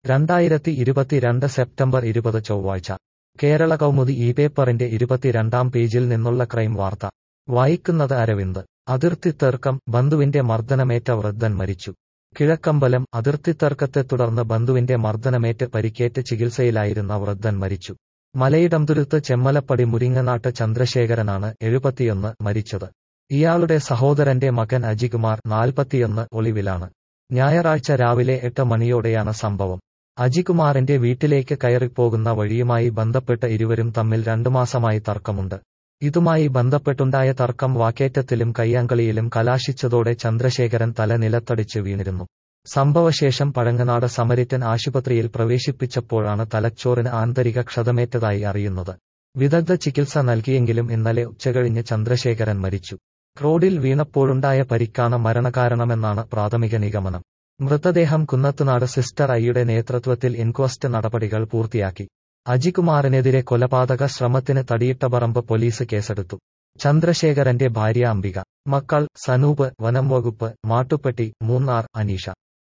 രണ്ടായിരത്തി ഇരുപത്തിരണ്ട് സെപ്റ്റംബർ ഇരുപത് ചൊവ്വാഴ്ച കേരള കൗമുദി ഈ പേപ്പറിന്റെ ഇരുപത്തിരണ്ടാം പേജിൽ നിന്നുള്ള ക്രൈം വാർത്ത വായിക്കുന്നത് അരവിന്ദ് അതിർത്തി തർക്കം ബന്ധുവിന്റെ മർദ്ദനമേറ്റ വൃദ്ധൻ മരിച്ചു കിഴക്കമ്പലം അതിർത്തി തർക്കത്തെ തുടർന്ന് ബന്ധുവിന്റെ മർദ്ദനമേറ്റ് പരിക്കേറ്റ് ചികിത്സയിലായിരുന്ന വൃദ്ധൻ മരിച്ചു മലയിടംതുരുത്ത് ചെമ്മലപ്പടി മുരിങ്ങനാട്ട് ചന്ദ്രശേഖരനാണ് എഴുപത്തിയൊന്ന് മരിച്ചത് ഇയാളുടെ സഹോദരന്റെ മകൻ അജികുമാർ നാൽപ്പത്തിയൊന്ന് ഒളിവിലാണ് ഞായറാഴ്ച രാവിലെ എട്ട് മണിയോടെയാണ് സംഭവം അജികുമാറിന്റെ വീട്ടിലേക്ക് കയറിപ്പോകുന്ന വഴിയുമായി ബന്ധപ്പെട്ട് ഇരുവരും തമ്മിൽ രണ്ടു മാസമായി തർക്കമുണ്ട് ഇതുമായി ബന്ധപ്പെട്ടുണ്ടായ തർക്കം വാക്കേറ്റത്തിലും കയ്യാങ്കളിയിലും കലാശിച്ചതോടെ ചന്ദ്രശേഖരൻ തല നിലത്തടിച്ച് വീണിരുന്നു സംഭവശേഷം പഴങ്ങനാട് സമരിറ്റൻ ആശുപത്രിയിൽ പ്രവേശിപ്പിച്ചപ്പോഴാണ് തലച്ചോറിന് ആന്തരിക ക്ഷതമേറ്റതായി അറിയുന്നത് വിദഗ്ധ ചികിത്സ നൽകിയെങ്കിലും ഇന്നലെ ഉച്ചകഴിഞ്ഞ് ചന്ദ്രശേഖരൻ മരിച്ചു റോഡിൽ വീണപ്പോഴുണ്ടായ പരിക്കാണ് മരണകാരണമെന്നാണ് പ്രാഥമിക നിഗമനം മൃതദേഹം കുന്നത്തുനാട് സിസ്റ്റർ ഐയുടെ നേതൃത്വത്തിൽ ഇൻക്വസ്റ്റ് നടപടികൾ പൂർത്തിയാക്കി അജികുമാറിനെതിരെ കൊലപാതക ശ്രമത്തിന് തടിയിട്ടപറമ്പ് പോലീസ് കേസെടുത്തു ചന്ദ്രശേഖരന്റെ ഭാര്യ അംബിക മക്കൾ സനൂപ് വനം വകുപ്പ് മാട്ടുപ്പെട്ടി മൂന്നാർ അനീഷ